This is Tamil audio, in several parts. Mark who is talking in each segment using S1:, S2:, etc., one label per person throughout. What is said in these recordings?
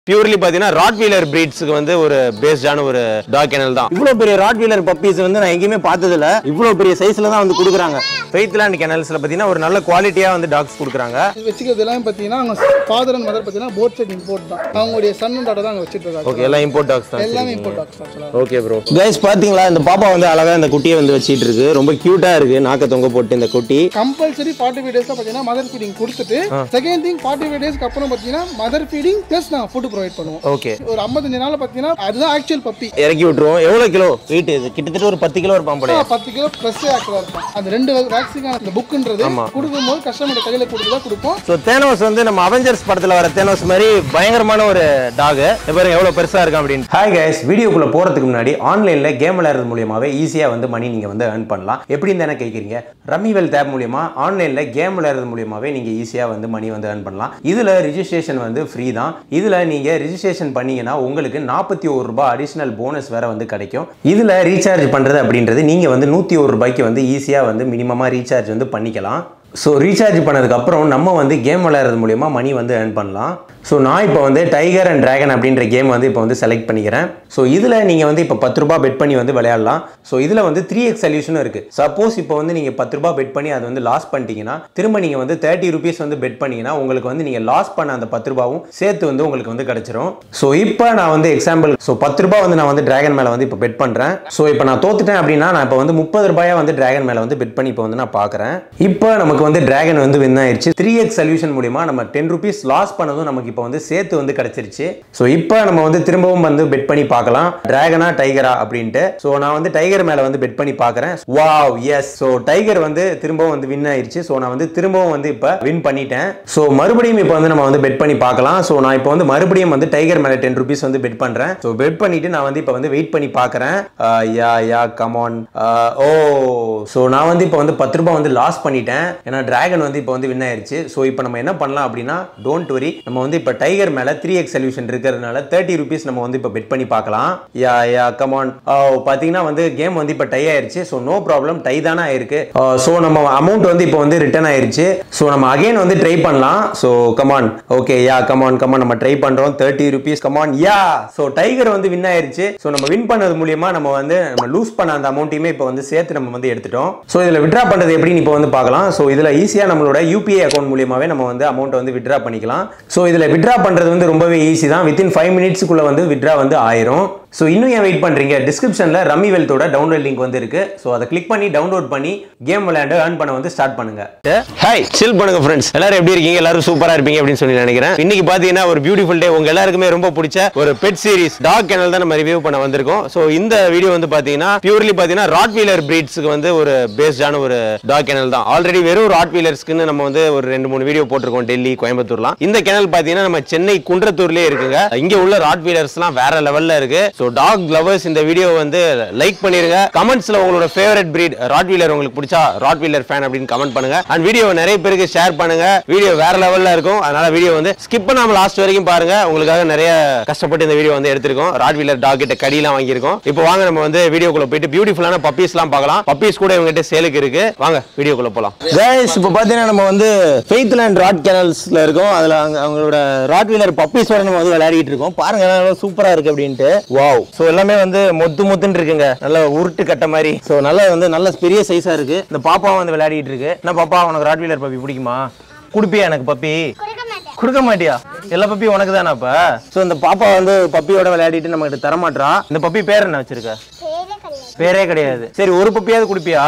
S1: பியூர்லி பாத்தீங்கன்னா ராட் வீலர் பிரீட்ஸ்க்கு வந்து ஒரு பேஸ்டான ஒரு டாக் கெனல் தான்
S2: இவ்வளவு பெரிய ராட் வீலர் பப்பீஸ் வந்து நான் எங்கேயுமே பார்த்தது இல்ல இவ்வளவு பெரிய சைஸ்ல தான் வந்து கொடுக்குறாங்க
S1: ஃபெய்த்லாண்ட் கெனல்ஸ்ல பாத்தீங்கன்னா ஒரு நல்ல குவாலிட்டியா வந்து டாக்ஸ் கொடுக்குறாங்க
S3: இது வச்சுக்கிறது எல்லாமே பார்த்தீங்கன்னா அவங்க ஃபாதர் அண்ட் மதர் பார்த்தீங்கன்னா போட் சைட் இம்போர்ட் தான் அவங்களுடைய சன் அண்ட் டாட்டர் தான் அங்கே வச்சுட்டு இருக்காங்க
S1: ஓகே எல்லாம் இம்போர்ட் டாக்ஸ் தான்
S3: எல்லாமே இம்போர்ட் டாக்ஸ் ஆக்சுவலாக
S1: ஓகே ப்ரோ
S2: கைஸ் பாத்தீங்களா இந்த பாப்பா வந்து அழகா இந்த குட்டியை வந்து வச்சிட்டு இருக்கு ரொம்ப கியூட்டா இருக்கு நாக்க தொங்க போட்டு இந்த குட்டி
S3: கம்பல்சரி ஃபார்ட்டி ஃபைவ் டேஸ்ல பார்த்தீங்கன்னா மதர் ஃபீடிங் கொடுத்துட்டு செகண்ட் திங் ஃபார்ட்டி ஃபைவ் டேஸ்க்கு அப்புறம் பார்த்தீங்கன்னா மதர் ஃபீடிங் ப்ளஸ் நாங்கள் ஃபுட் ப்ரொவைட் பண்ணுவோம்
S1: ஓகே
S3: ஒரு ஐம்பத்தஞ்சு நாள் பார்த்தீங்கன்னா அதுதான் ஆக்சுவல் பப்பி
S2: இறக்கி விட்டுருவோம் எவ்வளவு கிலோ வெயிட் இது கிட்டத்தட்ட ஒரு பத்து கிலோ இருப்பான் போல
S3: பத்து கிலோ ப்ளஸ் ஆக்சுவலாக இருக்கும் அந்த ரெண்டு வேக்சின் அந்த புக்குன்றது கொடுக்கும்போது கஸ்டமர் கையில் கொடுத்து தான் கொடுப்போம்
S2: ஸோ தேனோஸ் வந்து நம்ம அவெஞ்சர்ஸ் படத்துல வர தேனோஸ் மாதிரி பயங்கரமான ஒரு டாக் பாருங்க எவ்வளவு பெருசா இருக்கு அப்படின்னு
S1: ஹாய் கைஸ் வீடியோக்குள்ள போறதுக்கு முன்னாடி ஆன்லைன்ல கேம் விளையாடுறது மூலியமாவே ஈஸியா வந்து மணி நீங்க வந்து earn பண்ணலாம் எப்படின்னு தானே கேட்குறீங்க ரம்மிவெல் டேப் மூலியமா ஆன்லைன்ல கேம் விளையாடுறது மூலியமாவே நீங்க ஈஸியா வந்து மணி வந்து earn பண்ணலாம் இதுல ரிஜிஸ்ட்ரேஷன் வந்து ஃப்ரீ தான் இதுல நீங்க ரிஜிஸ்ட்ரேஷன் பண்ணீங்கன்னா உங்களுக்கு நாற்பத்தி ஒரு ரூபாய் அடிஷனல் போனஸ் வேற வந்து கிடைக்கும் இதுல ரீசார்ஜ் பண்றது அப்படின்றது நீங்க வந்து நூத்தி ஒரு ரூபாய்க்கு வந்து ஈஸியா வந்து மினிமமா ரீசார்ஜ் வந்து பண்ணிக்கலாம் ஸோ ரீசார்ஜ் பண்ணதுக்கப்புறம் நம்ம வந்து கேம் விளையாடுறது மூலியமா மணி வந்து earn பண்ணலாம் ஸோ நான் இப்போ வந்து டைகர் அண்ட் டிராகன் அப்படின்ற கேம் வந்து இப்போ வந்து செலக்ட் பண்ணிக்கிறேன் ஸோ இதில் நீங்கள் வந்து இப்போ பத்து ரூபாய் பெட் பண்ணி வந்து விளையாடலாம் ஸோ இதில் வந்து த்ரீ எக்ஸ் சொல்யூஷனும் இருக்குது சப்போஸ் இப்போ வந்து நீங்கள் பத்து ரூபாய் பெட் பண்ணி அது வந்து லாஸ் பண்ணிட்டீங்கன்னா திரும்ப நீங்கள் வந்து தேர்ட்டி ருபீஸ் வந்து பெட் பண்ணீங்கன்னா உங்களுக்கு வந்து நீங்கள் லாஸ் பண்ண அந்த பத்து ரூபாவும் சேர்த்து வந்து உங்களுக்கு வந்து கிடைச்சிரும் ஸோ இப்போ நான் வந்து எக்ஸாம்பிள் ஸோ பத்து ரூபாய் வந்து நான் வந்து டிராகன் மேலே வந்து இப்போ பெட் பண்ணுறேன் ஸோ இப்போ நான் தோத்துட்டேன் அப்படின்னா நான் இப்போ வந்து முப்பது ரூபாயா வந்து டிராகன் மேலே வந்து பெட் பண்ணி இப்போ வந்து நான் பார்க்குறேன் இப்போ நமக்கு வந்து டிராகன் வந்து வின் ஆயிடுச்சு த்ரீ எக்ஸ் சொல்யூஷன் மூலியமா நம்ம டென் ருபீஸ் லாஸ் பண்ணதும் நமக்கு இப்போ வந்து சேர்த்து வந்து கிடைச்சிருச்சு ஸோ இப்போ நம்ம வந்து திரும்பவும் வந்து பெட் பண்ணி பார்க்கலாம் டிராகனா டைகரா அப்படின்ட்டு ஸோ நான் வந்து டைகர் மேலே வந்து பெட் பண்ணி பார்க்குறேன் வாவ் எஸ் ஸோ டைகர் வந்து திரும்பவும் வந்து வின் ஆயிடுச்சு ஸோ நான் வந்து திரும்பவும் வந்து இப்போ வின் பண்ணிட்டேன் ஸோ மறுபடியும் இப்போ வந்து நம்ம வந்து பெட் பண்ணி பார்க்கலாம் ஸோ நான் இப்போ வந்து மறுபடியும் வந்து டைகர் மேலே டென் ருபீஸ் வந்து பெட் பண்ணுறேன் ஸோ பெட் பண்ணிட்டு நான் வந்து இப்போ வந்து வெயிட் பண்ணி பார்க்குறேன் யா யா கமான் ஓ ஸோ நான் வந்து இப்போ வந்து பத்து ரூபாய் வந்து லாஸ் பண்ணிட்டேன் ஏன்னா டிராகன் வந்து இப்போ வந்து வின் ஆயிருச்சு ஸோ இப்போ நம்ம என்ன பண்ணலாம் அப்படின்னா டோன்ட் வரி நம்ம வந்து இப்போ டைகர் மேலே த்ரீ எக்ஸ் சொல்யூஷன் இருக்கிறதுனால தேர்ட்டி ருபீஸ் நம்ம வந்து இப்போ பெட் பண்ணி பார்க்கலாம் யா யா கமான் பார்த்தீங்கன்னா வந்து கேம் வந்து இப்போ டை ஆயிருச்சு ஸோ நோ ப்ராப்ளம் டை தானே ஆயிருக்கு ஸோ நம்ம அமௌண்ட் வந்து இப்போ வந்து ரிட்டர்ன் ஆயிருச்சு ஸோ நம்ம அகைன் வந்து ட்ரை பண்ணலாம் so come on okay ya come on come on நம்ம ட்ரை பண்ணுறோம் thirty rupees come on ya so tiger வந்து வின் ஆயிருச்சு ஸோ நம்ம வின் பண்ணது மூலியமா நம்ம வந்து நம்ம லூஸ் பண்ண அந்த அமௌண்ட்டையுமே இப்போ வந்து சேர்த்து நம்ம வந்து எடுத்துட்டோம் ஸோ இதில் விட்ரா பண்ணுறது எப்படின்னு இப்போ வந்து பார்க்கலாம் ஸோ இதில் ஈஸியாக நம்மளோட யூபிஐ அக்கௌண்ட் மூலியமாவே நம்ம வந்து அமௌண்ட் வந்து விட்ரா பண்ணிக்கலாம் ஸோ இதில் விட்ரா பண்ணுறது வந்து ரொம்பவே ஈஸி தான் வித்தின் ஃபைவ் மினிட்ஸ்க்குள்ளே வந்து விட்ரா வந்து ஆயிரும் ஸோ இன்னும் ஏன் வெயிட் பண்ணுறீங்க டிஸ்கிரிப்ஷனில் ரம்மி வெல்த்தோட டவுன்லோட் லிங்க் வந்து இருக்கு ஸோ அதை கிளிக் பண்ணி டவுன்லோட் பண்ணி கேம் விளையாண்டு earn பண்ண வந்து ஸ்டார்ட் பண்ணுங்க ஹாய் சில் பண்ணுங்க ஃப்ரெண்ட்ஸ் எல்லாரும் எப்படி இருக்கீங்க எல்லாரும் சூப்பரா இருப்பீங்க அப்படின்னு சொல்லி நினைக்கிறேன் இன்னைக்கு பாத்தீங்கன்னா ஒரு பியூட்டிஃபுல் டே உங்க எல்லாருக்குமே ரொம்ப பிடிச்ச ஒரு பெட் சீரிஸ் டாக் கேனல் தான் நம்ம ரிவ்யூ பண்ண வந்திருக்கோம் ஸோ இந்த வீடியோ வந்து பாத்தீங்கன்னா பியூர்லி பாத்தீங்கன்னா ராட் வீலர் பிரீட்ஸ்க்கு வந்து ஒரு பேஸ்டான ஒரு டாக் கேனல் தான் ஆல்ரெடி வெறும் ராட் வீலர்ஸ்க்குன்னு நம்ம வந்து ஒரு ரெண்டு மூணு வீடியோ போட்டிருக்கோம் டெல்லி கோயம்புத்தூர்லாம் இந்த கேனல் பாத்தீங்கன்னா நம்ம சென்னை குன்றத்தூர்லயே இருக்குங்க இங்க உள்ள ராட் வீலர்ஸ்லாம் வேற லெவல்ல இருக்கு ஸோ டாக் லவர்ஸ் இந்த வீடியோ வந்து லைக் பண்ணிருங்க கமெண்ட்ஸ்ல உங்களோட ஃபேவரட் பிரீட் ராட் வீலர் உங்களுக்கு பிடிச்சா ராட் வீலர் ஃபேன் அப்படின்னு கமெண்ட் பண்ணுங்க அண்ட் வீடியோ நிறைய பேருக்கு ஷேர் பண்ணுங்க வீடியோ வேற லெவல்ல இருக்கும் அதனால வீடியோ வந்து ஸ்கிப் பண்ணாம லாஸ்ட் வரைக்கும் பாருங்க உங்களுக்காக நிறைய கஷ்டப்பட்டு இந்த வீடியோ வந்து எடுத்திருக்கோம் ராட் வீலர் டாக் கிட்ட கடியெல்லாம் வாங்கியிருக்கோம் இப்போ வாங்க நம்ம வந்து வீடியோக்குள்ள போயிட்டு பியூட்டிஃபுல்லான பப்பீஸ்லாம் பார்க்கலாம் பப்பீஸ் கூட இவங்ககிட்ட சேலுக்கு இருக்கு வாங்க வீடியோக்குள்ள போலாம்
S2: கைஸ் இப்போ பார்த்தீங்கன்னா நம்ம வந்து ஃபெய்த்லேண்ட் ராட் கேனல்ஸ்ல இருக்கோம் அதில் அங்க அவங்களோட ராட் வீலர் பப்பீஸோட நம்ம வந்து விளையாடிட்டு இருக்கோம் பாருங்க நல்லா சூப்பரா இருக்கு அப்படின்ட்டு வாவ் ஸோ எல்லாமே வந்து மொத்து மொத்துன்னு இருக்குங்க நல்ல உருட்டு கட்ட மாதிரி ஸோ நல்லா வந்து நல்ல பெரிய சைஸா இருக்கு இந்த பாப்பாவும் வந்து விளையாடிட்டு இருக்கு என்ன பாப்பா உனக்கு ராட் வீலர் பப்பி பிடிக்குமா குடுப்பியா எனக்கு பப்பி கொடுக்க மாட்டியா எல்லா பப்பியும் உனக்கு தானே அப்ப ஸோ இந்த பாப்பா வந்து பப்பியோட விளையாடிட்டு நம்ம கிட்ட தரமாட்டா இந்த பப்பி பேர் என்ன வச்சிருக்க பேரே கிடையாது சரி ஒரு பப்பியாவது குடுப்பியா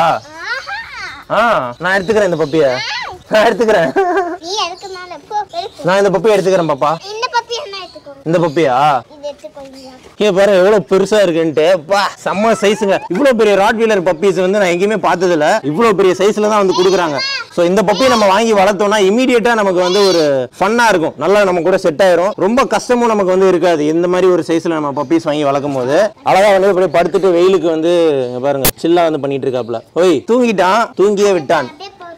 S2: ஆ நான் எடுத்துக்கிறேன் இந்த பப்பிய நான் எடுத்துக்கிறேன்
S4: நீ எதுக்கு மேல போ எடுத்து
S2: நான் இந்த பப்பியை எடுத்துக்கிறேன் பாப்பா
S4: இந்த பப்பி என்ன எடுத்துக்கோ
S2: இந்த பப்பியா
S4: இது எடுத்துக்கோங்க
S2: கே பாரு எவ்வளவு பெருசா இருக்குன்ட்டு பா செம்ம சைஸுங்க இவ்வளவு பெரிய ராட் வீலர் பப்பீஸ் வந்து நான் எங்கேயுமே பார்த்தது இல்ல இவ்வளவு பெரிய சைஸ்ல தான் வந்து கொடுக்குறாங்க ஸோ இந்த பப்பியை நம்ம வாங்கி வளர்த்தோம்னா இமீடியட்டா நமக்கு வந்து ஒரு ஃபன்னா இருக்கும் நல்லா நம்ம கூட செட் ஆயிரும் ரொம்ப கஷ்டமும் நமக்கு வந்து இருக்காது இந்த மாதிரி ஒரு சைஸ்ல நம்ம பப்பீஸ் வாங்கி வளர்க்கும் போது அழகா வந்து இப்படி படுத்துட்டு வெயிலுக்கு வந்து இங்க பாருங்க சில்லா வந்து பண்ணிட்டு இருக்காப்ல ஓய் தூங்கிட்டான் தூங்கியே விட்டான்
S4: அப்படியே போ- போடு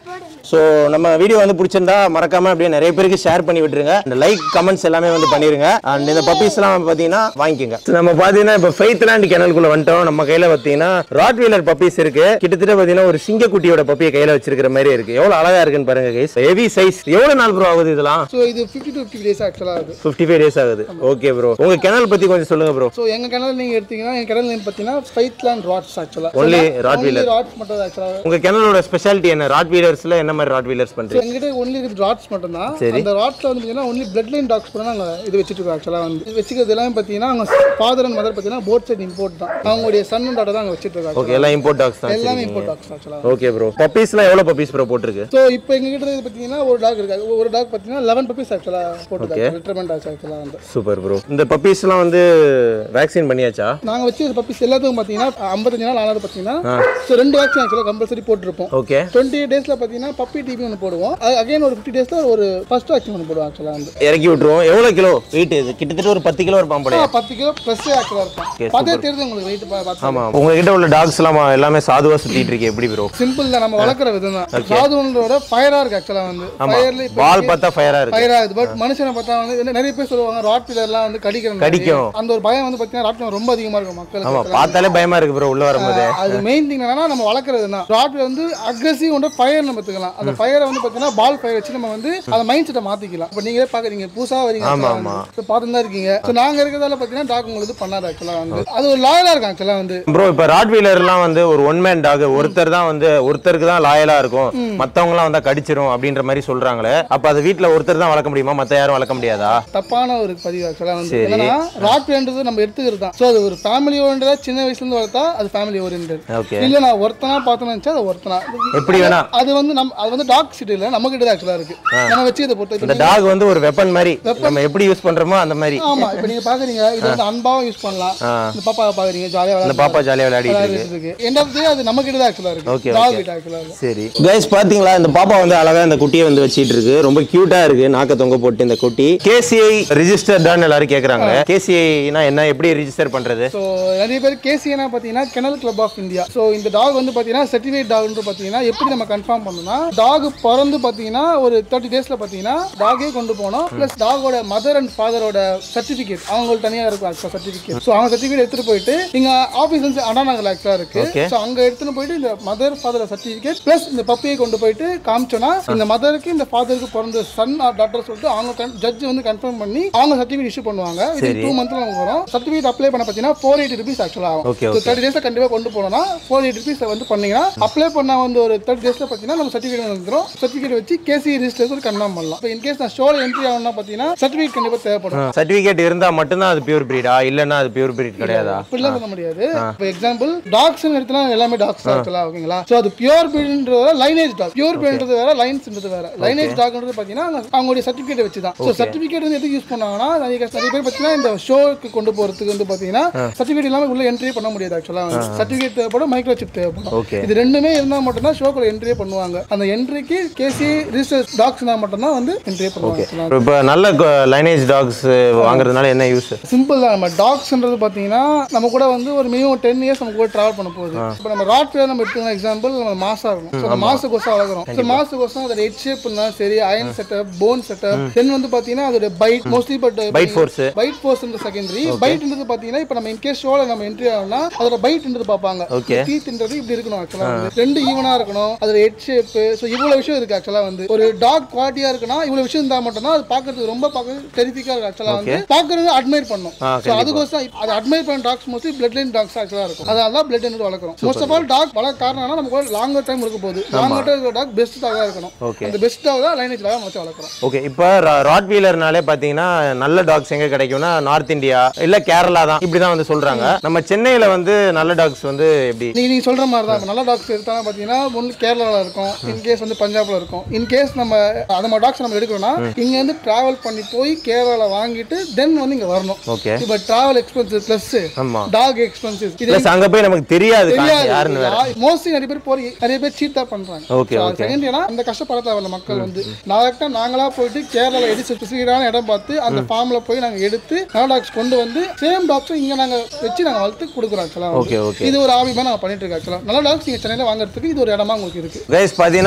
S2: ஸோ நம்ம வீடியோ வந்து பிடிச்சிருந்தா மறக்காம அப்படியே நிறைய பேருக்கு ஷேர் பண்ணி விட்டுருங்க இந்த லைக் கமெண்ட்ஸ் எல்லாமே வந்து பண்ணிருங்க அண்ட் இந்த பப்பீஸ்லாம் பார்த்தீங்கன்னா வாங்கிக்கோங்க So, நம்ம பார்த்தீங்கன்னா இப்போ ஃபெய்த்லாண்ட் கிணலுக்குள்ள வந்துட்டோம் நம்ம கையில பார்த்தீங்கன்னா ராட் வீலர் பப்பீஸ் இருக்கு கிட்டத்தட்ட பார்த்தீங்கன்னா ஒரு சிங்கக்குட்டியோட பப்பியை கையில வச்சிருக்கிற மாதிரி இருக்கு எவ்வளோ அழகா இருக்குன்னு பாருங்க கைஸ் ஹெவி சைஸ் எவ்வளோ நாள் ப்ரோ ஆகுது இதெல்லாம்
S3: ஸோ இது ஃபிஃப்டி டு ஃபிஃப்டி டேஸ் ஆக்சுவலாக இருக்குது
S2: ஃபிஃப்டி ஃபைவ் டேஸ் ஆகுது ஓகே ப்ரோ உங்க கிணல் பத்தி கொஞ்சம் சொல்லுங்க ப்ரோ
S3: ஸோ எங்கள் கிணல் நீங்கள் எடுத்தீங்கன்னா எங்கள் கிணல் நேம் பார்த்தீங்கன்னா ஃபைத்லாண்ட் ராட்ஸ் ஆக்சுவலாக
S2: Only Rottweiler.
S3: ராட்ஸ் மட்டும் ஆக்சுவலாக
S2: உங்க கிணலோட ஸ்பெஷாலிட்டி என்ன ராட் வீலர்ஸ்ல என்ன மாதிரி ராட் வீலர்ஸ்
S3: ஸோ
S2: பண்றீங்க
S3: எங்ககிட்ட ஒன்லி இது ராட்ஸ் மட்டும்தான் அந்த ராட்ஸ்ல வந்து பார்த்தீங்கன்னா ஒன்லி பிளட் லைன் டாக்ஸ் கூட நாங்கள் இது வச்சுட்டு இருக்கோம் ஆக்சுவலாக வந்து இது வச்சுக்கிறது எல்லாமே பார்த்தீங்கன்னா அவங்க ஃபாதர் அண்ட் மதர் பார்த்தீங்கன்னா போட் சைட் இம்போர்ட் தான் அவங்களுடைய சன் அண்ட் டாட்டர் தான் அங்கே வச்சுட்டு இருக்காங்க
S2: ஓகே எல்லாம் இம்போர்ட் டாக்ஸ் தான்
S3: எல்லாமே இம்போர்ட் டாக்ஸ் ஆக்சுவலாக
S2: ஓகே ப்ரோ பப்பீஸ்லாம் எவ்வளோ பப்பீஸ் ப்ரோ போட்டிருக்கு
S3: ஸோ இப்போ எங்ககிட்ட இது பார்த்தீங்கன்னா ஒரு டாக் இருக்கு ஒரு டாக் பார்த்தீங்கன்னா லெவன் பப்பீஸ் ஆக்சுவலாக போட்டுருக்காங்க லிட்டர்மெண்ட் டாக்ஸ் ஆக்சுவலாக வந்து
S2: சூப்பர் ப்ரோ இந்த பப்பீஸ்லாம் வந்து வேக்சின் பண்ணியாச்சா
S3: நாங்கள் வச்சு பப்பீஸ் எல்லாத்துக்கும் பார்த்தீங்கன்னா ஐம்பத்தஞ்சு நாள் ஆனது பார்த்தீங்கன்னா ஸோ ரெண்டு வேக்சின் ஆக்சுவலாக கம்பல்சரி போட்டிருப்போம்
S2: ஓகே
S3: டுவெண்ட்டி டேஸில் பார்த்தீங்கன்னா பப்பி டிபி ஒன்று போடுவோம் அகைன் ஒரு ஃபிஃப்டி டேஸில் ஒரு ஃபர்ஸ்ட் வேக்சின் ஒன்று போடுவோம் ஆக்சுவலாக வந்து
S2: இறக்கி விட்டுருவோம் எவ்வளோ கிலோ வெயிட் இது கிட்டத்தட்ட ஒரு பத்து கிலோ இருப்பான் போல
S3: ஆ, பத்து கிலோ ப்ளஸ் ஆக்சுவலாக இருக்கும் பார்த்தே தெரியுது உங்களுக்கு வெயிட் பார்த்து
S2: ஆமா உங்ககிட்ட உள்ள டாக்ஸ்லாம் எல்லாமே சாதுவா சுத்திட்டு இருக்கு எப்படி ப்ரோ
S3: சிம்பிள் தான் நம்ம வளர்க்குற விதம் தான் சாதுவனோட ஃபயராக இருக்கு ஆக்சுவலாக வந்து ஃபயர்ல இப்போ
S2: பால் பார்த்தா ஃபயரா இருக்கு
S3: ஃபயர் ஆகுது பட் மனுஷனை பார்த்தா வந்து என்ன நிறைய பேர் சொல்லுவாங்க ராட் பில்லர்லாம் வந்து கடிக்கிற
S2: கடிக்கும்.
S3: அந்த ஒரு பயம் வந்து பார்த்தீங்கன்னா ராட் ரொம்ப அதிகமாக இருக்கும் மக்களுக்கு
S2: ஆமா பார்த்தாலே பயமா இருக்கு ப்ரோ உள்ள வரும்போது
S3: அது மெயின் திங் என்னன்னா நம்ம வளர்க்குறது தான் ராட் வந்து அக்ரெசிவ் ஒன்று ஃபயர் நம்ம எடுத்துக்கலாம் அந்த ஃபயரை வந்து பார்த்தீங்கன்னா பால் ஃபயர் வச்சு நம்ம வந்து அந்த மைண்ட் செட்டை மாற்றிக்கலாம் இப்போ நீங்களே பார்க்குறீங்க புதுசாக வரீங்க பார்த்து தான் இருக்கீங்க ஸோ நாங்கள் இருக்கிறதால பார்த்தீங்கன்னா டாக் உங்களுக்கு பண்ணாது ஆக்சுவலாக வந்து அது ஒரு லாயலாக இருக்கும் ஆக்சுவலாக வந்து
S2: ப்ரோ இப்போ ராட் வீலர்லாம் வந்து ஒரு ஒன் மேன் டாக் ஒருத்தர் தான் வந்து ஒருத்தருக்கு தான் லாயலா இருக்கும் மத்தவங்கலாம் வந்தா கடிச்சிரும் அப்படின்ற மாதிரி சொல்றாங்களே அப்ப அது வீட்ல ஒருத்தர் தான் வளர்க்க முடியுமா மத்த யாரும் வளர்க்க முடியாதா
S3: தப்பான ஒரு பதிவு ஆக்சுவலாக வந்து என்னன்னா ராட்ன்றது நம்ம எடுத்துக்கிறது தான் ஸோ அது ஒரு ஃபேமிலி ஓரியன்டா சின்ன வயசுலேருந்து வளர்த்தா அது ஃபேமிலி ஓரியன்ட்
S2: ஓகே
S3: இல்லை நான் ஒருத்தனா பார்த்தேன்னு நினச்சா அது ஒருத்தனா
S2: எப்படி வேணா
S3: அது வந்து நம்ம அது வந்து டாக் சிட்டி இல்லை நம்ம கிட்ட தான் ஆக்சுவலாக இருக்கு நம்ம வச்சு இதை பொறுத்த
S2: இந்த டாக் வந்து ஒரு வெப்பன் மாதிரி நம்ம எப்படி யூஸ் பண்றோமோ அந்த மாதிரி
S3: ஆமா இப்போ நீங்க பாக்குறீங்க இது வந்து அன்பாவும் யூஸ் பண்ணலாம் இந்த பாப்பா பாக்குறீங்க ஜாலியா
S2: இந்த பாப்பா ஜாலியா விளையாடிட்டு இருக்கு
S3: விளையாடிட்டு இருக்கு எண்ட் ஆஃப் டே அது நம்ம கிட்ட தான் ஆக்சுவலா
S2: Okay,
S3: இருக்கு டாக் கிட்ட ஆக்சுவலா இருக்கு
S2: சரி கைஸ் பாத்தீங்களா இந்த பாப்பா வந்து அழகா இந்த குட்டியை வந்து வச்சிட்டு இருக்கு ரொம்ப கியூட்டா இருக்கு நாக்க தொங்க போட்டு இந்த குட்டி கேசிஐ ரிஜிஸ்டர்டான்னு எல்லாரும் கேக்குறாங்க கேசிஐனா என்ன எப்படி ரிஜிஸ்டர் பண்றது
S3: ஸோ நிறைய பேர் கேசிஎனா பார்த்தீங்கன்னா kennel club of India so இந்த டாக் வந்து பார்த்தீங்கன்னா சர்டிஃபிகேட் டாக்னு பார்த்தீங்கன்னா எப்படி நம்ம கன்ஃபார்ம் பண்ணணும்னா டாக் பிறந்து பார்த்தீங்கன்னா ஒரு தேர்ட்டி டேஸில் பார்த்தீங்கன்னா டாகே கொண்டு போனோம் ப்ளஸ் டாகோட மதர் அண்ட் ஃபாதரோட சர்டிஃபிகேட் அவங்களுக்கு தனியாக இருக்கும் ஆக்சுவலாக சர்டிஃபிகேட் ஸோ அவங்க சர்டிஃபிகேட் எடுத்துகிட்டு போயிட்டு இங்கே ஆஃபீஸ் வந்து அண்ணா நகர் ஆக்சுவலாக இருக்கு
S2: Okay.
S3: ஸோ அங்கே எடுத்துன்னு போயிட்டு இந்த மதர் ஃபாதர் சர்டிஃபிகேட் ப்ளஸ் இந்த பப்பியை கொண்டு போயிட்டு காமிச்சோன்னா இந்த மதருக்கு இந்த ஃபாதருக்கு பிறந்த சன் ஆர் டாக்டர் சொல்லிட்டு அவங்க ஜட்ஜ் வந்து கன்ஃபார்ம் பண்ணி அவங்க சர்டிஃபிகேட் இஷ்யூ பண்ணுவாங்க வித்தின் டூ மந்த்ல நமக்கு வரும் சர்டிஃபிகேட் அப்ளை பண்ண பார்த்தீங்கன்னா ஃபோர் எயிட்டி ருபீஸ் ஆக்சுவலாக ஆகும்
S2: Okay,
S3: ஸோ தேர்ட்டி டேஸில் கண்டிப்பாக கொண்டு போனோம்னா ஃபோர் எயிட்டி ருபீஸ் வந்து பண்ணீங்கன்னா அப்ளை பண்ண வந்து ஒரு தேர்ட்டி டேஸில் பார்த்தீங்கன்னா நம்ம சர்டிஃபிகேட் வந்துடும் சர்டிஃபிகேட் வச்சு கேசி ரிஜிஸ்டர் கன்ஃபார்ம் பண்ணலாம் இப்போ இன்கேஸ் நான் ஷோவில் என்ட்ரி ஆகணும்னா பார்த்தீங்கன்னா சர்டிஃபிகேட் கண்டிப்பாக தேவைப்படும்
S2: சர்டிபிகேட் இருந்தா மட்டும்தான் அது பியூர் பிரீடா இல்லன்னா அது பியூர் பிரீட் கிடையாதா
S3: அப்படிலாம் சொல்ல முடியாது இப்போ எக்ஸாம்பிள் டாக்ஸ் எடுத்தா எல்லாமே டாக்ஸ் ஆக்சுவலாக ஓகேங்களா ஸோ அது பியூர் பிரீட்ன்றது வேற லைனேஜ் டாக் பியூர் பிரீட்ன்றது வேற லைன்ஸ்ன்றது வேற லைனேஜ் டாக்ன்றது பார்த்தீங்கன்னா அவங்க- அவங்களுடைய சர்டிஃபிகேட் வச்சு தான் ஸோ சர்டிஃபிகேட் வந்து எதுக்கு யூஸ் பண்ணாங்கன்னா நிறைய கஷ்ட- நிறைய பேர் பார்த்தீங்கன்னா இந்த ஷோக்கு கொண்டு போகிறதுக்கு வந்து பார்த்தீங்கன்னா சர்டிஃபிகேட் இல்லாமல் உள்ள என்ட்ரி பண்ண முடியாது ஆக்சுவலாக சர்டிஃபிகேட் தேவைப்படும் மைக்ரோ சிப் தேவைப்படும்
S2: Okay.
S3: இது ரெண்டுமே இருந்தால் மட்டும்தான் ஷோக்குள்ள என்ட்ரியே பண்ணுவாங்க அந்த என்ட்ரிக்கு கேசி ரிஜிஸ்டர் டாக்ஸ்னா மட்டும்தான் வந்து என்ட்ரியே பண்ணுவாங்க actually.
S2: இப்போ நல்ல லைனேஜ் டாக்ஸ் வாங்குறதுனால என்ன யூஸ்
S3: சிம்பிள் தான் நம்ம டாக்ஸ்ன்றது பார்த்தீங்கன்னா நம்ம கூட வந்து ஒரு மினிமம் டென் இயர்ஸ் நம்ம கூட ட்ராவல் பண்ண போகுது இப்போ நம்ம ராட் பேர் நம்ம எடுத்துக்கலாம் எக்ஸாம்பிள் நம்ம மாசா இருக்கும் ஸோ அந்த மாசுக்கோசம் வளர்க்குறோம் ஸோ மாசுக்கோசம் அதோட ஹெட் ஷேப் இருந்தாலும் சரி iron setup bone setup then வந்து பார்த்தீங்கன்னா அதோட bite mostly but
S2: Bite force.
S3: Bite ஃபோர்ஸ்ன்றது செகண்டரி பைட்ன்றது பார்த்தீங்கன்னா இப்போ நம்ம இன்கேஸ் ஷோவில் நம்ம என்ட்ரி ஆகணும்னா அதோட பைட்ன்றது பார்ப்பாங்க
S2: Okay.
S3: டீத்ன்றது இப்படி இருக்கணும் ஆக்சுவலாக வந்து ரெண்டு ஈவனாக இருக்கணும் அதோட ஹெட் ஷேப் ஸோ இவ்வளோ விஷயம் இருக்கு ஆக்சுவலாக வந்து ஒரு டாக் குவாலிட்டியாக இருக்குன்னா இவ்வளோ விஷயம் இருந்தால் மட்டும்தான் அது பார்க்கறதுக்கு ரொம்ப பார்க்க டெரிஃபிக்காக இருக்கு ஆக்சுவலாக வந்து பார்க்கறது அட்மைர் பண்ணும்
S2: ஆ,
S3: ஸோ அதுக்கோசம் அது அட்மைர் பண்ண dogs mostly blood line dogs ஆக்சுவலாக இருக்கும் அதனால தான் பிளட் லைன் வளர்க்குறோம் மோஸ்ட் ஆஃப் ஆல் டாக் வளர்க்க காரணம்னா நமக்கு லாங்கர் டைம் இருக்க போகுது லாங்கர் டைம் டாக் பெஸ்ட் டாகாக இருக்கணும்
S2: Okay.
S3: அந்த பெஸ்ட் டாக் தான் லைனேஜ் டாக வச்சு வளர்க்குறோம்
S2: ஓகே இப்போ ராட் வீலர்னாலே பார்த்தீங்கன்னா நல்ல டாக்ஸ் எங்க கிடைக்கும்னா நார்த் இந்தியா இல்ல கேரளா தான் இப்படி தான் வந்து சொல்றாங்க நம்ம சென்னையில வந்து நல்ல டாக்ஸ் வந்து எப்படி
S3: நீங்க நீங்க சொல்ற மாதிரி தான் இப்ப நல்ல டாக்ஸ் எடுத்தாலும் பார்த்தீங்கன்னா ஒன்று கேரளாவில் இருக்கும் இன்கேஸ் வந்து பஞ்சாப்ல இருக்கும் இன்கேஸ் நம்ம அந்த மாதிரி டாக்ஸ் நம்ம எடுக்கிறோம்னா இங்க வந்து டிராவல் பண்ணி போய் கேரளாவில் வாங்கிட்டு தென் வந்து இங்க வரணும்
S2: ஓகே
S3: இப்போ டிராவல் எக்ஸ்பென்சஸ் ப்ளஸ்
S2: ஆமா
S3: டாக் எக்ஸ்பென்சஸ் இது
S2: ப்ளஸ் அங்க போய் நமக்கு தெரியாது காசு யாருன்னு வேற
S3: தெரியாது மோஸ்ட்லி நிறைய பேர் போய் நிறைய பேர் சீட் தான் பண்றாங்க
S2: Okay, okay.
S3: செகண்ட் ஏன்னா அந்த கஷ்டப்பட தேவையில்ல மக்கள் வந்து டேரக்டா நாங்களா போயிட்டு கேரளால எடி ஸ்பெசிஃபிக்கான இடம் பார்த்து அந்த ஃபார்ம்ல போய் நாங்க எடுத்து நல்ல டாக்ஸ் கொண்டு வந்து சேம் டாக்ஸும் இங்க நாங்க வச்சு நாங்க வளர்த்து கொடுக்குறோம் ஆக்சுவலா
S2: Okay, okay.
S3: இது ஒரு ஆபிமா நாங்க பண்ணிட்டு இருக்கோம் ஆக்சுவலா நல்ல டாக்ஸ் நீங்க சென்னையில வாங்குறதுக்கு இது ஒரு இடமா உங்களுக்கு இருக்கு
S2: கைஸ் பார்த்தீங்கன்னா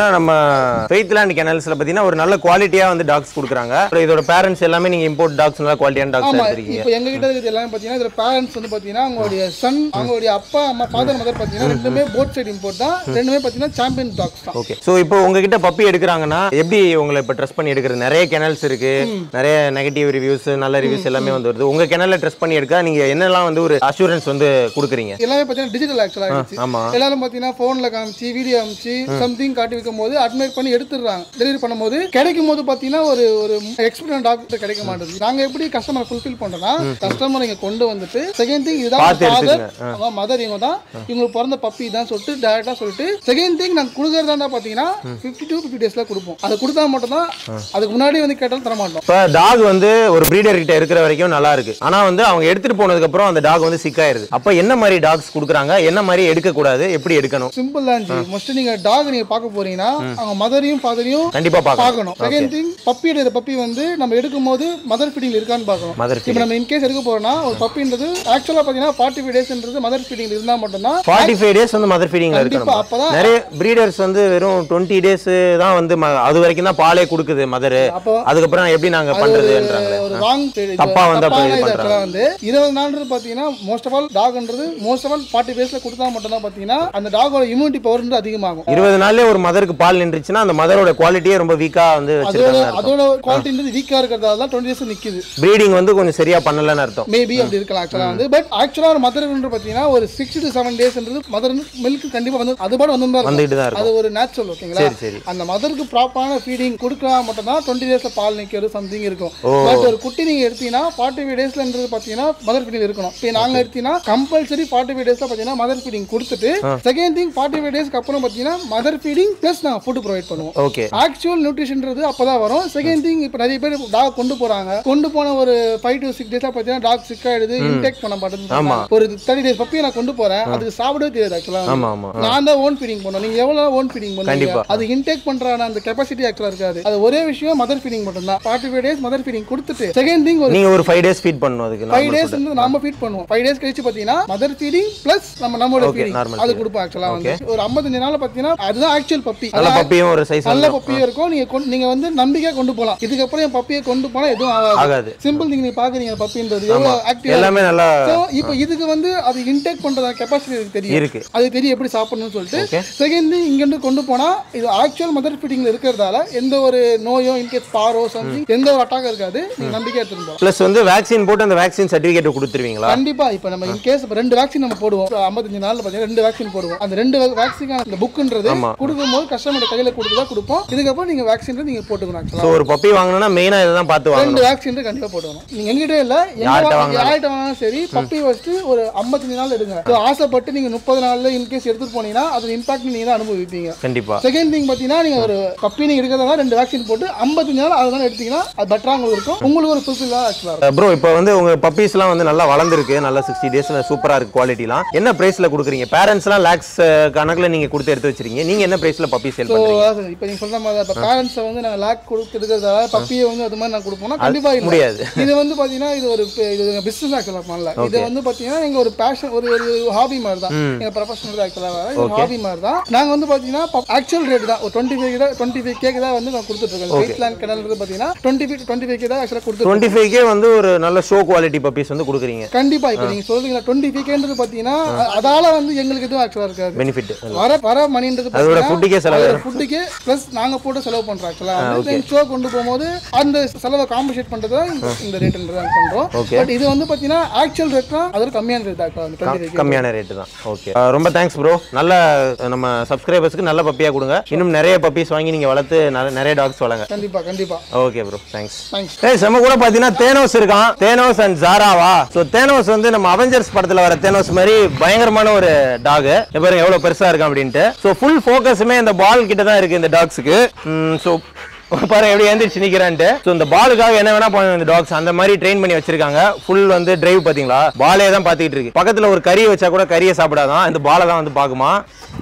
S2: நம்ம ஃபெய்த்லாண்ட் கெனல்ஸ்ல பார்த்தீங்கன்னா ஒரு நல்ல குவாலிட்டியா வந்து டாக்ஸ் கொடுக்குறாங்க அப்புறம் இதோட பேரண்ட்ஸ் எல்லாமே நீங்க இம்போர்ட் டாக்ஸ் நல்ல குவாலிட்டியான டாக்ஸ்
S3: ஆமா
S2: எடுத்துருக்கீங்க
S3: இப்போ எங்க கிட்ட இருக்கிறது எல்லாமே பாத்தீங்கன்னா இதுல பேரண்ட்ஸ் வந்து பாத்தீங்கன்னா அவங்களுடைய சன் அவங்களுடைய அப்பா அம்மா ஃபாதர் மதர் பாத்தீங்கன்னா ரெண்டுமே போட் சைடு இம்போர்ட் தான் ரெண்டுமே பாத்தீங்கன்னா சாம்பியன் டாக்ஸ் தான்
S2: ஓகே ஸோ இப்போ உங்ககிட்ட பப்பி எடுக்கிறாங்கன்னா எப்படி உங்களை இப்போ ட்ரெஸ் பண்ணி எடுக்கிறது நிறைய கெனல்ஸ் இருக்கு நிறைய நெகட்டிவ் ரிவ்யூஸ் நல்ல ரிவ்யூஸ் எல்லாமே வந்து வருது உங்க கெனல்ல ட்ரெஸ் பண்ணி எடுக்க நீங்க என்னெல்லாம் வந்து ஒரு அஷூரன்ஸ் வந்து கொடுக்குறீங்க
S3: எல்லாமே பாத்தீங்கன்னா டிஜிட்டல் ஆக்சுவலா ஆயிடுச்சு
S2: ஆமா
S3: எல்லாரும் பாத்தீங்கன்னா போன்ல காமிச்சு வீடியோ காமிச்சு சம்திங் காட்டி வைக்கும் போது அட்மைட் பண்ணி எடுத்துடுறாங்க டெலிவரி பண்ணும்போது கிடைக்கும் போது பாத்தீங்கன்னா ஒரு ஒரு எக்ஸ்பீரியன் டாக்டர் கிடைக்க மாட்டேங்குது நாங்க எப்படி கஸ்டமர் ஃபுல்ஃபில் பண்றோம்னா கஸ்டமர் இங்க கொண்டு வந்துட்டு செகண்ட் திங் இதுதான்
S2: பார்த்து
S3: ஃபாதர் அவங்க மதர் இவங்க தான் இவங்களுக்கு பிறந்த பப்பி தான் சொல்லிட்டு டேரக்டா சொல்லிட்டு செகண்ட் திங் நாங்க கொடுக்கறதா பாத்தீங்கன்னா ஃபிஃப்டி டு ஃபிஃப்டி டேஸ்ல கொடுப்போம் அது கொடுத்தா மட்டும் தான் அதுக்கு முன்னாடி வந்து கேட்டாலும் தர மாட்டோம்
S2: இப்போ டாக் வந்து ஒரு ப்ரீடர் கிட்ட இருக்கிற வரைக்கும் நல்லா இருக்கு ஆனா வந்து அவங்க எடுத்துட்டு போனதுக்கு அப்புறம் அந்த டாக் வந்து சிக் ஆயிருது அப்ப என்ன மாதிரி டாக்ஸ் கொடுக்குறாங்க என்ன மாதிரி எடுக்க கூடாது எப்படி எடுக்கணும்
S3: சிம்பிள் தான் ஜி மோஸ்ட் நீங்க டாக் நீங்க பார்க்க போறீங்கன்னா அவங்க மதரையும் ஃபாதரையும்
S2: கண்டிப்பா பார்க்கணும்
S3: பார்க்கணும் செகண்ட் திங் பப்பியோட பப்பி வந்து நம்ம எடுக்கும் போது மதர் ஃபீடிங் இருக்கான்னு பார்க்கணும்
S2: மதர்
S3: இப்போ நம்ம இன்கேஸ் எடுக்க போறோம்னா ஒரு பப்பின்றது ஆக்சுவலா பாத்தீங்கன்னா ஃபார்ட்டி ஃபைவ் டேஸ்ன்றது மதர் ஃபீடிங் இருந்தா மட்டும்தான்
S2: ஃபார்ட்டி ஃபைவ் டேஸ் வந்து மதர் ஃபீடிங்ல
S3: கண்டிப்பா
S2: இருக்கணும்
S3: அப்பதான்
S2: நிறைய ப்ரீடர்ஸ் வந்து வெறும் டுவெண்ட்டி டேஸ் தான் வந்து ம- அது வரைக்கும் தான் பாலே கொடுக்குது மதர்
S3: அப்போ
S2: அதுக்கப்புறம் எப்படி நாங்க பண்றதுன்றாங்களே
S3: ஒரு ராங்
S2: தப்பா வந்து அப்ப இது பண்றாங்க.
S3: வந்து இருபது நாள்ன்றது பாத்தீங்கன்னா மோஸ்ட் ஆஃப் ஆல் டாக்ன்றது மோஸ்ட் ஆஃப் ஆல் ஃபார்ட்டி டேஸ்ல கொடுத்தா மட்டும் தான் பாத்தீங்கன்னா அந்த டாகோட இம்யூனிட்டி பவர் அதிகமாகும்
S2: இருபது நாள்லயே ஒரு மதருக்கு பால் நின்றுச்சுன்னா அந்த மதரோட குவாலிட்டியே ரொம்ப வீக்கா வந்து
S3: அதோட
S2: வச்சிருக்காங்க
S3: அதோட குவாலிட்டின்றது வீக்கா இருக்கிறதால தான் டுவெண்ட்டி டேஸ் நிக்குது
S2: ப்ரீடிங் வந்து கொஞ்சம் சரியா பண்ணலன்னு அர்த்தம்
S3: மேபி அப்படி இருக்கலாம் ஆக்சுவலாக வந்து பட் ஆக்சுவலாக ஒரு மதர் பார்த்தீங்கன்னா ஒரு சிக்ஸ் டு செவன் டேஸ்ன்றது மதர் மில்க் கண்டிப்பாக வந்து அது பாட்டு வந்து
S2: வந்துகிட்டு தான் இருக்கும்
S3: அது ஒரு நேச்சுரல் ஓகேங்களா
S2: சரி சரி
S3: அந்த மதருக்கு ப்ராப்பரான ஃபீடிங் கொடுக்கா மட்டும் தான் டுவெண்ட்டி டேஸ்ல பால் நிற்கிறது சம்திங் இருக்கும் பட் ஒரு குட்டி நீங்க எடுத்தீங்கன்னா ஃபார்ட்டி ஃபைவ் டேஸ்லன்றது பார்த்தீங்கன்னா மதர் ஃபீடிங் இருக்கணும் இப்போ நாங்க எடுத்தீங்கன்னா கம்பல்சரி ஃபார்ட்டி ஃபைவ் டேஸ்ல பார்த்தீங்கன்னா மதர் ஃபீடிங் கொடுத்துட்டு செகண்ட் திங் ஃபார்ட்டி ஃபைவ் டேஸ்க்கு அப்புறம் பார்த்தீங்கன்னா மதர் ஃபீடிங் ப்ளஸ் நாங்கள் ஃபுட் ப்ரொவைட் பண்ணுவோம்
S2: ஓகே
S3: ஆக்சுவல் நியூட்ரிஷன்ன்றது அப்பதான் வரும் செகண்ட் திங் இப்போ நிறைய பேர் டாக் கொண்டு போறாங்க கொண்டு போன ஒரு ஃபைவ் டு சிக்ஸ் டேஸ்ல பார்த்தீங்கன்னா டாக் சிக் ஆயிடுது இன்டேக் பண்ண மாட்டேங்குது ஒரு தேர்ட்டி டேஸ் பப்பி நான் கொண்டு போறேன் அதுக்கு சாப்பிடவே தெரியாது ஆக்சுவலா
S2: ஆமா ஆமா
S3: நான் தான் ஓன் ஃபீடிங் பண்ணோம் நீங்க எவ்வளவு ஓன் ஃபீடிங் பண்ணுவீங்க
S2: கண்டிப்பா.
S3: அது இன்டேக் பண்றான அந்த கெபாசிட்டி ஆக்சுவலா இருக்காது அது ஒரே விஷயம் மதர் ஃபீடிங் மட்டும் தான் forty five days mother feeding கொடுத்துட்டு செகண்ட் திங் ஒரு
S2: நீங்க ஒரு ஃபைவ் டேஸ் ஃபீட் பண்ணணும் அதுக்கு
S3: ஃபைவ்
S2: normal
S3: டேஸ்
S2: food.
S3: வந்து நாம ஃபீட் பண்ணுவோம் ஃபைவ் டேஸ் கழிச்சு பாத்தீங்கன்னா மதர் ஃபீடிங் பிளஸ் நம்ம நம்மளோட
S2: Okay,
S3: ஃபீடிங்
S2: normal
S3: அது
S2: feeding.
S3: கொடுப்போம் ஆக்சுவலா வந்து ஒரு 55 நாள்ல பாத்தீங்கன்னா அதுதான் ஆக்சுவல் பப்பி
S2: நல்ல பப்பியும் ஒரு சைஸ்
S3: நல்ல பப்பியும் இருக்கும் நீங்க கொண்டு- நீங்க வந்து நம்பிக்கையா கொண்டு போலாம் இதுக்கப்புறம் என் பப்பியை கொண்டு போனா எதுவும் ஆகாது
S2: ஆகாது
S3: சிம்பிள் திங் நீங்க பாக்குறீங்க பப்பின்றது எவ்வளவு ஆக்டிவா
S2: எல்லாமே நல்லா
S3: ஸோ இப்போ இதுக்கு வந்து அது இன்டேக் பண்றத கெப்பாசிட்டி எனக்கு தெரியும்
S2: இருக்கு
S3: அது தெரியும் எப்படி சாப்பிடணும்னு சொல்லிட்டு
S2: Okay.
S3: செகண்ட் இங்கிருந்து கொண்டு போனா இது ஆக்சுவல் மதர் ஃபீடிங்ல இருக்கிறதால எந்த ஒரு நோயோ இன்கேஸ் பாரோ சம்திங் எந்த ஒரு அட்டாக் இருக்காது நீங்க நம்பிக்கையா எடுத்துட்டு போகலாம்
S2: ப்ளஸ் வந்து வேக்சின் போட்டு அந்த வேக்சின் சர்டிஃபிகேட் கொடுத்துருவீங்களா
S3: கண்டிப்பா இப்போ நம்ம இன்கேஸ் ரெண்டு வேக்சின் நம்ம போடுவோம் இப்ப 55 நாள்ல பாத்தீங்கன்னா ரெண்டு வேக்சின் போடுவோம் அந்த ரெண்டு வேக்சின் இந்த புக்ன்றது கொடுக்கும்போது கஸ்டமர் கையில கொடுத்து தான் கொடுப்போம் இதுக்கப்புறம் நீங்க வேக்சின் நீங்க போட்டுக்கணும் actually.
S2: ஸோ ஒரு பப்பி வாங்கணும்னா மெயினா இதை தான் பார்த்து வாங்கணும்
S3: ரெண்டு வேக்சின் கண்டிப்பா போடணும் நீங்க எங்கிட்ட இல்ல எங்க
S2: யார்கிட்ட
S3: வா-
S2: வாங்கினாலும்.
S3: யார்கிட்ட வாங்கினாலும் சரி பப்பி வச்சுட்டு ஒரு 55 நாள் எடுங்க So, ஆசைப்பட்டு நீங்க முப்பது நாள்ல இன்கேஸ் எடுத்துட்டு போனீங்கன்னா அது இம்பாக்ட் நீங்க தான் அனுபவிப்பீங்க
S2: கண்டிப்பா
S3: செகண்ட் திங் பாத்தீங்கன்னா நீங்க ஒரு பப்பி நீங்க எடுக்கிறதா ரெண்டு வேக்சின் போட்டு 55 நாள் அதெல்லாம் எடுத்தீங்கன்னா அது பெட்டரா உங்களுக்கு இருக்கும் உங்களுக்கு ஒரு ஃபுல்ஃபில்லா ஆக்சுவலா இருக்கும்
S2: ப்ரோ இப்போ வந்து உங்க பப்பீஸ்லாம் வந்து நல்லா வளர்ந்துருக்கு நல்லா சிக்ஸ்டி டேஸ்ல சூப்பரா இருக்கு குவாலிட்டிலாம் என்ன பிரைஸ்ல கொடுக்குறீங்க பேரண்ட்ஸ்லாம் லேக்ஸ் கணக்குல நீங்க கொடுத்து எடுத்து வச்சிருக்கீங்க நீங்க என்ன பிரைஸ்ல பப்பி சேல்
S3: ஸோ
S2: பண்றீங்க
S3: இப்போ நீங்க சொல்ற மாதிரி இப்போ பேரண்ட்ஸை வந்து நாங்கள் லேக் கொடுத்து எடுக்கிறதால பப்பியை வந்து அது மாதிரி நான் கொடுப்போம்னா கண்டிப்பா இல்லை
S2: முடியாது.
S3: இது வந்து பாத்தீங்கன்னா இது ஒரு பெ- இது பிசினஸ் ஆக்சுவலாக பண்ணல இது வந்து பாத்தீங்கன்னா எங்க ஒரு பேஷன் ஒரு ஒரு ஹாபி மாதிரி தான் எங்க ப்ரொஃபஷனல் ஆக்சுவலாக இது ஹாபி மாதிரி தான் நாங்க வந்து பாத்தீங்கன்னா ஆக்சுவல் ரேட் தான் ஒரு டுவெண்ட்டி ஃபைவ் தான் டுவெண்ட்டி ஃபைவ் கேக்கு தான் வந்து நான் கொடுத்துட்டு இருக்கேன் வெயிட் லேண்ட் கிணல் பாத்தீங்கன்னா டுவெண்ட்டி ஃபைவ் டுவெண்ட்டி ஃபைவ் தான் ஆக்சுவலாக கொடுத்துட்டு
S2: டுவெண்ட்டி ஃபைவ்க்கே வந்து ஒரு நல்ல ஷோ குவாலிட்டி பப்பீஸ் வந்து கொடுக்குறீங்க
S3: கண்டிப்பா இப்போ நீங்க சொல்றீங்களா டுவெண்ட்டி ஃபைவ்ன்றது பாத்தீங்கன்னா அ- அதால வந்து எங்களுக்கு எதுவும் ஆக்சுவலாக இருக்காது
S2: பெனிஃபிட்
S3: வர வர மணின்றது
S2: அதோட ஃபுட்டுக்கே செலவு
S3: ஃபுட்டுக்கு ப்ளஸ் நாங்க போட்டு செலவு பண்றோம் ஆக்சுவலாக ஷோ கொண்டு போகும்போது அந்த செலவை காம்பன்சேட் பண்றது தான் இந்த- இந்த ரேட்ன்றது பண்றோம் பட் இது வந்து பாத்தீங்கன்னா ஆக்சுவல் ரேட்னா அதோட கம்மியான ரேட் ஆக்சுவலாக டுவெண்ட்டி
S2: கம்மியான ரேட்டு தான் ஓகே ரொம்ப தேங்க்ஸ் ப்ரோ நல்ல நம்ம சப்ஸ்கிரைபர்ஸ்க்கு நல்ல பப்பியா கொடுங்க இன்னும் நிறைய பப்பீஸ் வாங்கி நீங்க வளர்த்து நல்ல- நிறைய டாக்ஸ் வளங்க
S3: கண்டிப்பா கண்டிப்பா
S2: ஓகே ப்ரோ தேங்க்ஸ்
S3: தேங்க்ஸ்
S2: ஏய் செம்ம கூட பாத்தீங்கன்னா தேனோஸ் இருக்கான் தேனோஸ் அண்ட் ஜாராவா ஸோ தேனோஸ் வந்து நம்ம அவெஞ்சர்ஸ் படத்துல வர தேனோஸ் மாதிரி பயங்கரமான ஒரு டாக் பாருங்க எவ்வளவு பெருசா இருக்கான் அப்படின்ட்டு ஸோ ஃபுல் ஃபோக்கஸுமே இந்த பால் கிட்ட தான் இருக்கு இந்த டாக்ஸுக்கு ஸோ பாருங்க எப்படி எந்திரிச்சு நிக்கிறான்ட்டு ஸோ இந்த பாலுக்காக என்ன வேணா பண்ணும் இந்த டாக்ஸ் அந்த மாதிரி ட்ரெயின் பண்ணி வச்சிருக்காங்க ஃபுல் வந்து டிரைவ் பாத்தீங்களா பாலே தான் பாத்துக்கிட்டு இருக்கு பக்கத்துல ஒரு கறியை வச்சா கூட கறியை சாப்பிடாதான் இந்த பாலை தான் வந்து பாக்குமா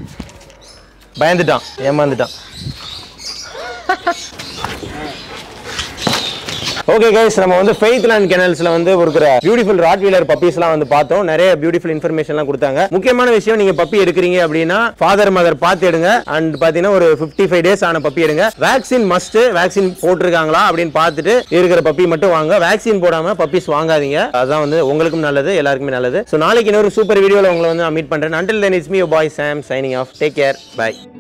S2: பயந்துட்டான் ஏமாந்துட்டான் ஓகே கைஸ் நம்ம வந்து ஃபெய்த்லேண்ட் கெனல்ஸ்ல வந்து இருக்கிற பியூட்டிஃபுல் ராட் வீலர் பப்பீஸ்லாம் வந்து பார்த்தோம் நிறைய பியூட்டிஃபுல் இன்ஃபர்மேஷன்லாம் கொடுத்தாங்க முக்கியமான விஷயம் நீங்க பப்பி எடுக்கிறீங்க அப்படின்னா ஃபாதர் மதர் பார்த்து எடுங்க அண்ட் பார்த்தீங்கன்னா ஒரு ஃபிஃப்டி ஃபைவ் டேஸ் ஆன பப்பி எடுங்க வேக்சின் மஸ்ட் வேக்சின் போட்டிருக்காங்களா அப்படின்னு பார்த்துட்டு இருக்கிற பப்பி மட்டும் வாங்க வேக்சின் போடாம பப்பீஸ் வாங்காதீங்க அதான் வந்து உங்களுக்கும் நல்லது எல்லாருக்குமே நல்லது ஸோ நாளைக்கு இன்னொரு சூப்பர் வீடியோவில் உங்களை வந்து நான் மீட் பண்றேன் அண்டில் தென் இட்ஸ் மீ பாய் Sam signing off take care by